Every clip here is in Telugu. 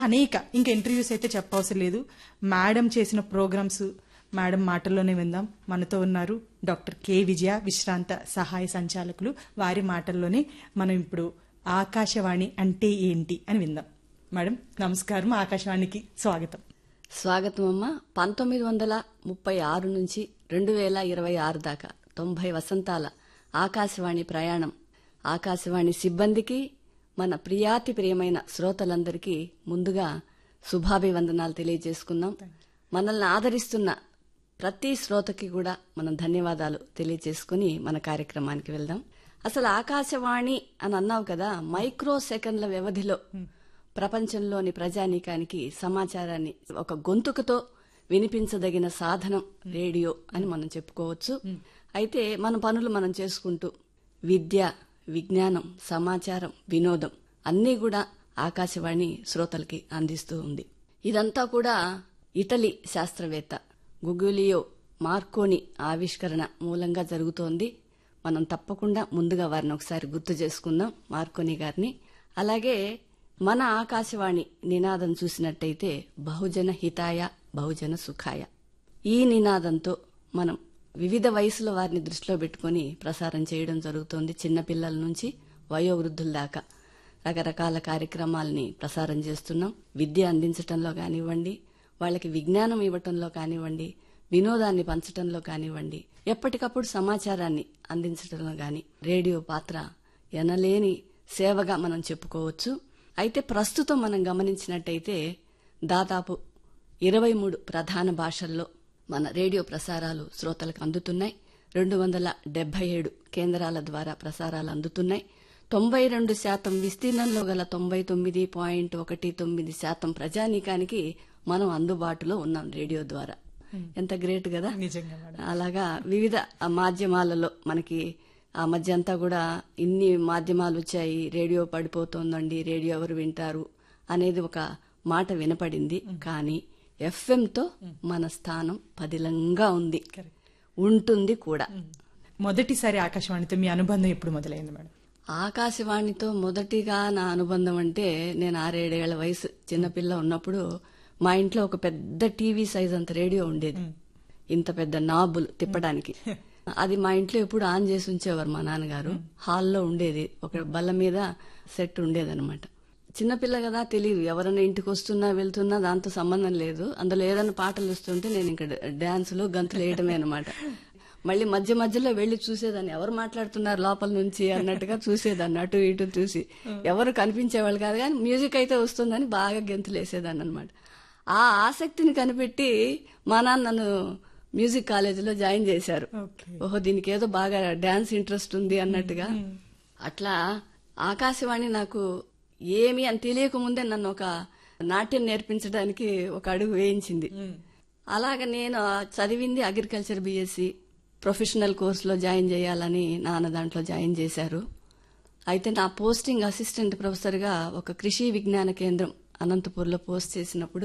అనేక ఇంకా ఇంటర్వ్యూస్ అయితే చెప్పవసరం లేదు మేడం చేసిన ప్రోగ్రామ్స్ మేడం మాటల్లోనే విందాం మనతో ఉన్నారు డాక్టర్ కె విజయ విశ్రాంత సహాయ సంచాలకులు వారి మాటల్లోనే మనం ఇప్పుడు ఆకాశవాణి అంటే ఏంటి అని విందాం మేడం నమస్కారం ఆకాశవాణికి స్వాగతం స్వాగతం అమ్మ పంతొమ్మిది వందల ముప్పై ఆరు నుంచి రెండు వేల ఇరవై ఆరు దాకా తొంభై వసంతాల ఆకాశవాణి ప్రయాణం ఆకాశవాణి సిబ్బందికి మన ప్రియాతి ప్రియమైన శ్రోతలందరికీ ముందుగా శుభాభివందనాలు తెలియజేసుకున్నాం మనల్ని ఆదరిస్తున్న ప్రతి శ్రోతకి కూడా మనం ధన్యవాదాలు తెలియజేసుకుని మన కార్యక్రమానికి వెళ్దాం అసలు ఆకాశవాణి అని అన్నావు కదా మైక్రో సెకండ్ల వ్యవధిలో ప్రపంచంలోని ప్రజానీకానికి సమాచారాన్ని ఒక గొంతుకతో వినిపించదగిన సాధనం రేడియో అని మనం చెప్పుకోవచ్చు అయితే మన పనులు మనం చేసుకుంటూ విద్య విజ్ఞానం సమాచారం వినోదం అన్నీ కూడా ఆకాశవాణి శ్రోతలకి అందిస్తూ ఉంది ఇదంతా కూడా ఇటలీ శాస్త్రవేత్త గుగులియో మార్కోని ఆవిష్కరణ మూలంగా జరుగుతోంది మనం తప్పకుండా ముందుగా వారిని ఒకసారి గుర్తు చేసుకుందాం మార్కోని గారిని అలాగే మన ఆకాశవాణి నినాదం చూసినట్టయితే బహుజన హితాయ బహుజన సుఖాయ ఈ నినాదంతో మనం వివిధ వయసుల వారిని దృష్టిలో పెట్టుకుని ప్రసారం చేయడం జరుగుతోంది చిన్నపిల్లల నుంచి వయోవృద్ధుల దాకా రకరకాల కార్యక్రమాలని ప్రసారం చేస్తున్నాం విద్య అందించటంలో కానివ్వండి వాళ్ళకి విజ్ఞానం ఇవ్వటంలో కానివ్వండి వినోదాన్ని పంచటంలో కానివ్వండి ఎప్పటికప్పుడు సమాచారాన్ని అందించటంలో గాని రేడియో పాత్ర ఎనలేని సేవగా మనం చెప్పుకోవచ్చు అయితే ప్రస్తుతం మనం గమనించినట్టయితే దాదాపు ఇరవై మూడు ప్రధాన భాషల్లో మన రేడియో ప్రసారాలు శ్రోతలకు అందుతున్నాయి రెండు వందల డెబ్బై ఏడు కేంద్రాల ద్వారా ప్రసారాలు అందుతున్నాయి తొంభై రెండు శాతం విస్తీర్ణంలో గల తొంభై తొమ్మిది పాయింట్ ఒకటి తొమ్మిది శాతం ప్రజానీకానికి మనం అందుబాటులో ఉన్నాం రేడియో ద్వారా ఎంత గ్రేట్ కదా నిజంగా మేడం అలాగా వివిధ మాధ్యమాలలో మనకి ఆ మధ్య అంతా కూడా ఇన్ని మాధ్యమాలు వచ్చాయి రేడియో పడిపోతోందండి రేడియో ఎవరు వింటారు అనేది ఒక మాట వినపడింది కానీ FM తో మన స్థానం పదిలంగా ఉంది కరెక్ట్ ఉంటుంది కూడా మొదటిసారి ఆకాశవాణితో మీ అనుబంధం ఎప్పుడు మొదలైంది మేడం ఆకాశవాణితో మొదటిగా నా అనుబంధం అంటే నేను ఆరేడేళ్ల వయసు చిన్నపిల్ల ఉన్నప్పుడు మా ఇంట్లో ఒక పెద్ద టీవీ సైజ్ అంత రేడియో ఉండేది ఇంత పెద్ద నాబులు తిప్పడానికి అది మా ఇంట్లో ఎప్పుడు ఆన్ చేసి ఉంచేవారు మా నాన్నగారు హాల్లో ఉండేది ఒక బల్ల మీద సెట్ ఉండేదన్నమాట చిన్నపిల్ల కదా తెలియదు ఎవరైనా ఇంటికి వస్తున్నా వెళ్తున్నా దాంతో సంబంధం లేదు అందులో ఏదైనా పాటలు వస్తుంటే నేను ఇంకా డాన్సులు గంతులు వేయటమే అనమాట మళ్ళీ మధ్య మధ్యలో వెళ్లి చూసేదాన్ని ఎవరు మాట్లాడుతున్నారు లోపల నుంచి అన్నట్టుగా చూసేదాన్ని అటు ఇటు చూసి ఎవరు కనిపించేవాళ్ళు కాదు కానీ మ్యూజిక్ అయితే వస్తుందని బాగా గెంతులు వేసేదాన్ని అనమాట ఆ ఆసక్తిని కనిపెట్టి మా నాన్న నన్ను మ్యూజిక్ కాలేజీలో జాయిన్ చేశారు ఓకే ఓహో దీనికి ఏదో బాగా డాన్స్ ఇంట్రెస్ట్ ఉంది అన్నట్టుగా అట్లా ఆకాశవాణి నాకు ఏమి అని తెలియక ముందే నన్ను ఒక నాట్యం నేర్పించడానికి ఒక అడుగు వేయించింది అలాగ నేను చదివింది అగ్రికల్చర్ బీఎస్సీ ప్రొఫెషనల్ కోర్సులో జాయిన్ చేయాలని నాన్న దాంట్లో జాయిన్ చేశారు అయితే నా పోస్టింగ్ అసిస్టెంట్ ప్రొఫెసర్గా ఒక కృషి విజ్ఞాన కేంద్రం అనంతపూర్లో పోస్ట్ చేసినప్పుడు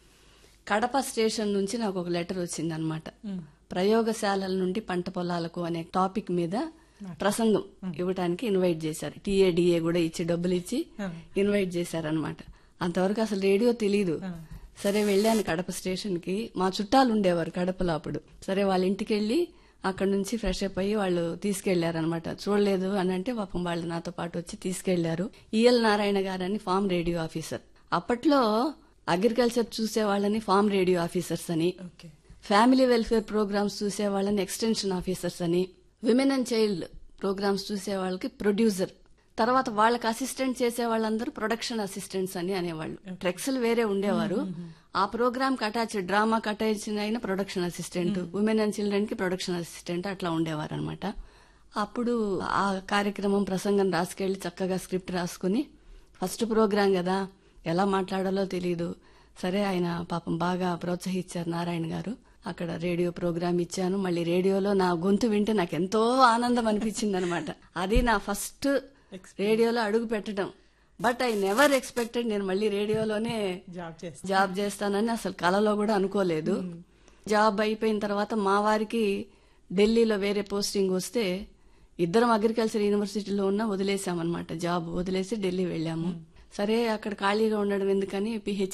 కడప స్టేషన్ నుంచి నాకు ఒక లెటర్ వచ్చిందనమాట ప్రయోగశాలల నుండి పంట పొలాలకు అనే టాపిక్ మీద ప్రసంగం ఇవ్వడానికి ఇన్వైట్ చేశారు టీఏడిఏ కూడా ఇచ్చి డబ్బులు ఇచ్చి ఇన్వైట్ చేశారనమాట అంతవరకు అసలు రేడియో తెలీదు సరే వెళ్ళాను కడప స్టేషన్ కి మా చుట్టాలు ఉండేవారు కడపలో అప్పుడు సరే వాళ్ళ ఇంటికి వెళ్ళి అక్కడ నుంచి ఫ్రెష్ అప్ అయ్యి వాళ్ళు తీసుకెళ్లారనమాట చూడలేదు అని అంటే పాపం వాళ్ళు నాతో పాటు వచ్చి తీసుకెళ్లారు ఈఎల్ నారాయణ గారని ఫామ్ రేడియో ఆఫీసర్ అప్పట్లో అగ్రికల్చర్ చూసే వాళ్ళని ఫామ్ రేడియో ఆఫీసర్స్ అని ఓకే ఫ్యామిలీ వెల్ఫేర్ ప్రోగ్రామ్స్ చూసే వాళ్ళని ఎక్స్టెన్షన్ ఆఫీసర్స్ అని విమెన్ అండ్ చైల్డ్ ప్రోగ్రామ్స్ చూసే వాళ్ళకి ప్రొడ్యూసర్ తర్వాత వాళ్ళకి అసిస్టెంట్ చేసే వాళ్ళందరూ ప్రొడక్షన్ అసిస్టెంట్స్ అని అనేవాళ్ళు ట్రెక్స్లు వేరే ఉండేవారు ఆ ప్రోగ్రామ్ కి అటాచ్ డ్రామా అటాచ్ అయిన production assistant women and children కి ప్రొడక్షన్ అసిస్టెంట్ అట్లా ఉండేవారు అనమాట అప్పుడు ఆ కార్యక్రమం ప్రసంగం రాసుకెళ్లి చక్కగా స్క్రిప్ట్ రాసుకుని ఫస్ట్ ప్రోగ్రాం కదా ఎలా మాట్లాడాలో తెలియదు సరే ఆయన పాపం బాగా ప్రోత్సహించారు నారాయణ గారు అక్కడ రేడియో ప్రోగ్రామ్ ఇచ్చాను మళ్ళీ రేడియోలో నా గొంతు వింటే నాకు ఎంతో ఆనందం అనిపించింది అనమాట అది నా ఫస్ట్ రేడియోలో అడుగు పెట్టడం బట్ ఐ నెవర్ ఎక్స్పెక్టెడ్ నేను మళ్ళీ రేడియోలోనే జాబ్ చేస్తా జాబ్ చేస్తానని అసలు కలలో కూడా అనుకోలేదు జాబ్ అయిపోయిన తర్వాత మా వారికి ఢిల్లీలో వేరే పోస్టింగ్ వస్తే ఇద్దరం అగ్రికల్చర్ యూనివర్సిటీలో ఉన్న వదిలేసామన్నమాట జాబ్ వదిలేసి ఢిల్లీ వెళ్ళాము సరే అక్కడ ఖాళీగా ఉండడం ఎందుకని పిహెచ్